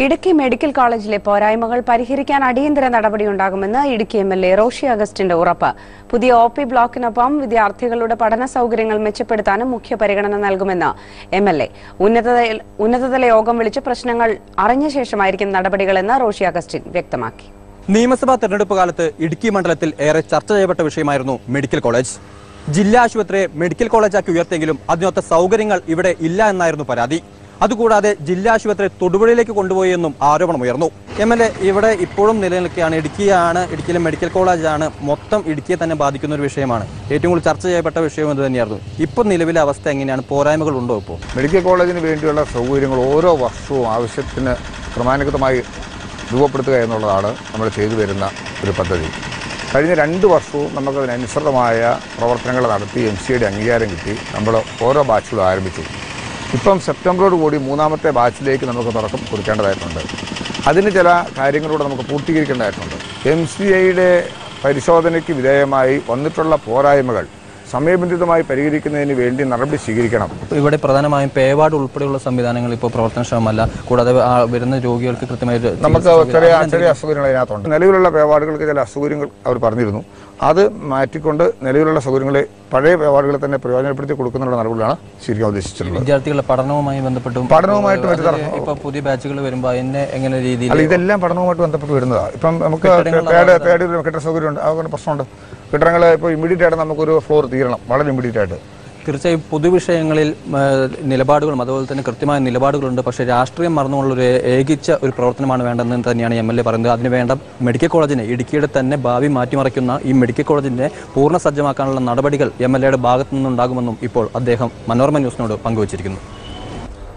Idukki medical കോളേജിലെ പോരായ്മകൾ പരിഹരിക്കാൻ അടിയന്തര നടപടിയുണ്ടാകുമെന്ന് Idukki M L A Roshy അഗസ്റ്റിന്റെ ഉറപ്പ് പുതിയ ഒ പി ബ്ലോക്കിനൊപ്പം വിദ്യാർത്ഥികളുടെ പഠന സൗകര്യങ്ങൾ മെച്ചപ്പെടുത്താനും മുഖ്യ പരിഗണന നൽകുമെന്ന് എം എൽ എ ഉന്നതതല ഉന്നതതല യോഗം വിളിച്ച് പ്രശ്നങ്ങൾ അറിഞ്ഞ ശേഷമായിരിക്കും നടപടികളെന്ന് റോഷി അഗസ്റ്റിൻ വ്യക്തമാക്കി നിയമസഭാ തെരഞ്ഞെടുപ്പ് കാലത്ത് ഇടുക്കി മണ്ഡലത്തിൽ ഏറെ ചർച്ച ചെയ്യപ്പെട്ട വിഷയമായിരുന്നു മെഡിക്കൽ കോളേജ് ജില്ലാ ആശുപത്രിയെ മെഡിക്കൽ കോളേജാക്കി ഉയർത്തിയെങ്കിലും അതിനൊത്ത സൗകര്യങ്ങൾ ഇവിടെ ഇല്ല എന്നായിരുന്നു പരാതി അതുകൂടാതെ ജില്ലാ ആശുപത്രി തൊടുപുഴയിലേക്ക് കൊണ്ടുപോയി എന്നും ആരോപണമുയർന്നു എം എൽ എ ഇവിടെ ഇപ്പോഴും നിലനിൽക്കുകയാണ് ഇടുക്കിയാണ് ഇടുക്കിയിലെ മെഡിക്കൽ കോളേജാണ് മൊത്തം ഇടുക്കിയെ തന്നെ ബാധിക്കുന്ന ഒരു വിഷയമാണ് ഏറ്റവും കൂടുതൽ ചർച്ച ചെയ്യപ്പെട്ട വിഷയം ഇത് തന്നെയായിരുന്നു ഇപ്പോൾ നിലവിലെ അവസ്ഥ എങ്ങനെയാണ് പോരായ്മകൾ ഉണ്ടോ ഇപ്പോൾ മെഡിക്കൽ കോളേജിന് വേണ്ടിയുള്ള സൗകര്യങ്ങൾ ഓരോ വർഷവും ആവശ്യത്തിന് ക്രമാനുഗതമായി രൂപപ്പെടുത്തുക എന്നുള്ളതാണ് നമ്മൾ ചെയ്തു വരുന്ന ഒരു പദ്ധതി കഴിഞ്ഞ രണ്ട് വർഷവും നമുക്കതിനനുസൃതമായ പ്രവർത്തനങ്ങൾ നടത്തി എം സിയുടെ അംഗീകാരം കിട്ടി നമ്മൾ ഓരോ ബാച്ചുകളും ആരംഭിച്ചു ഇപ്പം സെപ്റ്റംബറോട് കൂടി മൂന്നാമത്തെ ബാച്ചിലേക്ക് നമുക്ക് തുടക്കം കുറിക്കേണ്ടതായിട്ടുണ്ട് അതിന് ചില കാര്യങ്ങളൂടെ നമുക്ക് പൂർത്തീകരിക്കേണ്ടതായിട്ടുണ്ട് എം സി ഐയുടെ പരിശോധനയ്ക്ക് വിധേയമായി വന്നിട്ടുള്ള പോരായ്മകൾ സമയബന്ധിതമായി പരിഹരിക്കുന്നതിന് വേണ്ടി നടപടി സ്വീകരിക്കണം ഇവിടെ പ്രധാനമായും പേവാർഡ് ഉൾപ്പെടെയുള്ള സംവിധാനങ്ങൾ ഇപ്പോൾ പ്രവർത്തനക്ഷമമല്ല കൂടാതെ ആ വരുന്ന രോഗികൾക്ക് കൃത്യമായി നമുക്ക് ചെറിയ ചെറിയ അസൗകര്യങ്ങൾ അതിനകത്തുണ്ട് നിലവിലുള്ള പേവാർഡുകൾക്ക് ചില അസൗകര്യങ്ങൾ അവർ പറഞ്ഞിരുന്നു അത് മാറ്റിക്കൊണ്ട് നിലവിലുള്ള സൗകര്യങ്ങളെ പഴയ പേവാർഡുകളെ തന്നെ പ്രയോജനപ്പെടുത്തി കൊടുക്കുന്നുള്ള നടപടികളാണ് സ്വീകരിക്കാൻ ഉദ്ദേശിച്ചിട്ടുള്ളത് വിദ്യാർത്ഥികളുടെ പഠനവുമായി ബന്ധപ്പെട്ടും പഠനവുമായിട്ട് മറ്റു അതിൽ ഇപ്പൊ പുതിയ ബാച്ചുകൾ വരുമ്പോൾ അതിനെ എങ്ങനെ രീതിയിൽ അല്ല ഇതെല്ലാം പഠനവുമായിട്ട് ബന്ധപ്പെട്ട് വരുന്നതാണ് ഇപ്പം നമുക്ക് പേഡ് പേഡ് കെട്ടിട സൗകര്യമുണ്ട് അതുകൊണ്ട് പ്രശ്നമുണ്ട് കെട്ടിടങ്ങൾ ഇപ്പോൾ ഇമ്മീഡിയറ്റ് ആയിട്ട് നമുക്കൊരു ഫ്ലോർ തീരണം വളരെ ഇമ്മീഡിയറ്റ് ആയിട്ട് തീർച്ചയായും പൊതുവിഷയങ്ങളിൽ ആ, നിലപാടുകളും അതുപോലെ തന്നെ കൃത്യമായ നിലപാടുകളുണ്ട് പക്ഷേ രാഷ്ട്രീയം മറന്നുകൊണ്ടുള്ള ഒരു ഏകിച്ച ഒരു പ്രവർത്തനമാണ് വേണ്ടതെന്ന് തന്നെയാണ് എം എൽ എ പറയുന്നത് അതിന് വേണ്ട മെഡിക്കൽ കോളേജിനെ ഇടുക്കിയുടെ തന്നെ ഭാവി മാറ്റിമറിക്കുന്ന ഈ മെഡിക്കൽ കോളേജിനെ പൂർണ്ണ സജ്ജമാക്കാനുള്ള നടപടികൾ എം എൽ എയുടെ ഭാഗത്തു നിന്നുണ്ടാകുമെന്നും ഇപ്പോൾ അദ്ദേഹം മനോരമ ന്യൂസിനോട് പങ്കുവച്ചിരിക്കുന്നു